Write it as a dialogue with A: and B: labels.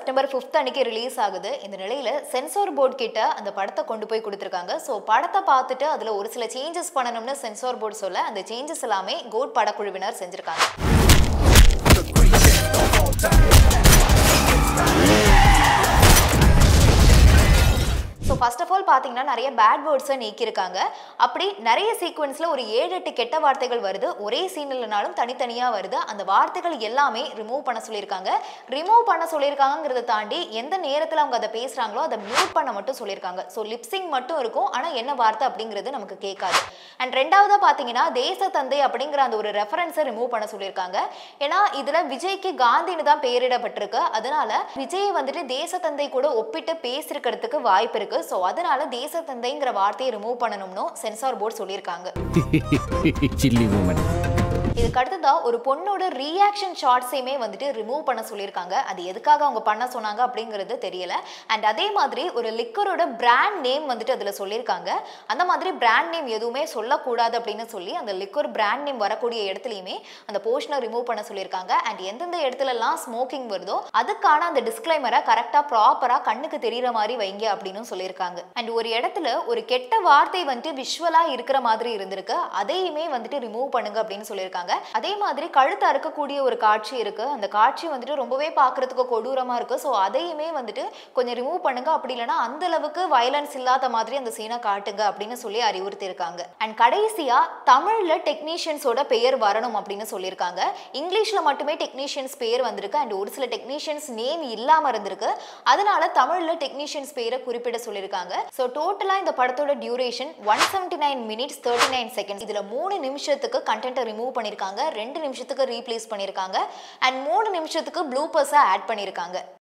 A: September fifth அன்னைக்கு release ஆகுது இந்த நிலையில சென்சார் போர்டு கிட்ட அந்த படத்தை கொண்டு போய் கொடுத்துருக்காங்க ஸோ படத்தை பார்த்துட்டு அதுல ஒரு சில சேஞ்சஸ் பண்ணணும்னு சென்சார் போர்டு சொல்ல அந்த சேஞ்சஸ் எல்லாமே கோட் படக்குழுவினர் செஞ்சிருக்காங்க ஸோ ஃபர்ஸ்ட் ஆஃப் ஆல் பார்த்தீங்கன்னா நிறைய பேட் வேர்ட்ஸை நீக்கியிருக்காங்க அப்படி நிறைய சீக்வன்ஸில் ஒரு ஏழு எட்டு கெட்ட வார்த்தைகள் வருது ஒரே சீனில்னாலும் தனித்தனியாக வருது அந்த வார்த்தைகள் எல்லாமே ரிமூவ் பண்ண சொல்லியிருக்காங்க ரிமூவ் பண்ண சொல்லியிருக்காங்கிறத தாண்டி எந்த நேரத்தில் அவங்க அதை பேசுகிறாங்களோ அதை மியூட் பண்ண மட்டும் சொல்லியிருக்காங்க ஸோ லிப்சிங் மட்டும் இருக்கும் ஆனால் என்ன வார்த்தை அப்படிங்கிறது நமக்கு கேட்காது அண்ட் ரெண்டாவதாக பார்த்தீங்கன்னா தேச தந்தை அப்படிங்கிற அந்த ஒரு ரெஃபரன்ஸை ரிமூவ் பண்ண சொல்லியிருக்காங்க ஏன்னா இதில் விஜய்க்கு காந்தின்னு தான் பெயரிடப்பட்டிருக்கு அதனால விஜய் வந்துட்டு தேச தந்தை கூட ஒப்பிட்டு பேசியிருக்கிறதுக்கு வாய்ப்பு இருக்கு ஸோ அதனால தேச தந்தைங்கிற வார்த்தையை ரிமூவ் பண்ணணும்னு சென்சார் போர்டு சொல்லியிருக்காங்க
B: சில்லி உமன்
A: இதுக்கு அடுத்ததா ஒரு பொண்ணோட ரியாக்ஷன் ஷார்ட்ஸையுமே வந்துட்டு ரிமூவ் பண்ண சொல்லியிருக்காங்க அது எதுக்காக அவங்க பண்ண சொன்னாங்க அப்படிங்கிறது தெரியல அண்ட் அதே மாதிரி ஒரு லிக்கரோட பிராண்ட் நேம் வந்துட்டு அதில் சொல்லியிருக்காங்க அந்த மாதிரி பிராண்ட் நேம் எதுவுமே சொல்லக்கூடாது அப்படின்னு சொல்லி அந்த லிக்கர் பிராண்ட் நேம் வரக்கூடிய இடத்துலையுமே அந்த போர்ஷனை ரிமூவ் பண்ண சொல்லியிருக்காங்க அண்ட் எந்தெந்த இடத்துலலாம் ஸ்மோக்கிங் வருதோ அதுக்கான அந்த டிஸ்க்ளைமரை கரெக்டாக ப்ராப்பராக கண்ணுக்கு தெரியிற மாதிரி வைங்க அப்படின்னு சொல்லியிருக்காங்க அண்ட் ஒரு இடத்துல ஒரு கெட்ட வார்த்தை வந்துட்டு விஷுவலாக இருக்கிற மாதிரி இருந்திருக்கு அதையுமே வந்துட்டு ரிமூவ் பண்ணுங்க அப்படின்னு சொல்லியிருக்காங்க அதே மாதிரி கழுத்து அறுக்கக்கூடிய ஒரு காட்சி இருக்கு அந்த காட்சி வந்துட்டு ரொம்பவே பார்க்கறதுக்கு கொடூரமா இருக்கு ஸோ அதையுமே வந்துட்டு கொஞ்சம் ரிமூவ் பண்ணுங்க அப்படி இல்லைன்னா அந்த அளவுக்கு வயலன்ஸ் இல்லாத மாதிரி அந்த சீனை காட்டுங்க அப்படின்னு சொல்லி அறிவுறுத்தி இருக்காங்க அண்ட் கடைசியா தமிழ்ல டெக்னீஷியன்ஸோட பெயர் வரணும் அப்படின்னு சொல்லியிருக்காங்க இங்கிலீஷ்ல மட்டுமே டெக்னீஷியன்ஸ் பெயர் வந்திருக்கு அண்ட் ஒரு சில டெக்னீஷியன்ஸ் நேம் இல்லாம இருந்திருக்கு அதனால தமிழ்ல டெக்னீஷியன்ஸ் பெயரை குறிப்பிட சொல்லியிருக்காங்க ஸோ டோட்டலா இந்த படத்தோட duration one seventy nine minutes thirty nine seconds இதுல மூணு நிமிஷத்துக்கு கண்டென்ட்டை ரிமூவ் பண்ணியிருக்காங்க ரெண்டு நிமிஷத்துக்கு ரீப்ளேஸ் பண்ணியிருக்காங்க அண்ட் மூணு நிமிஷத்துக்கு ப்ளூப்பர்ஸை ஆட் பண்ணியிருக்காங்க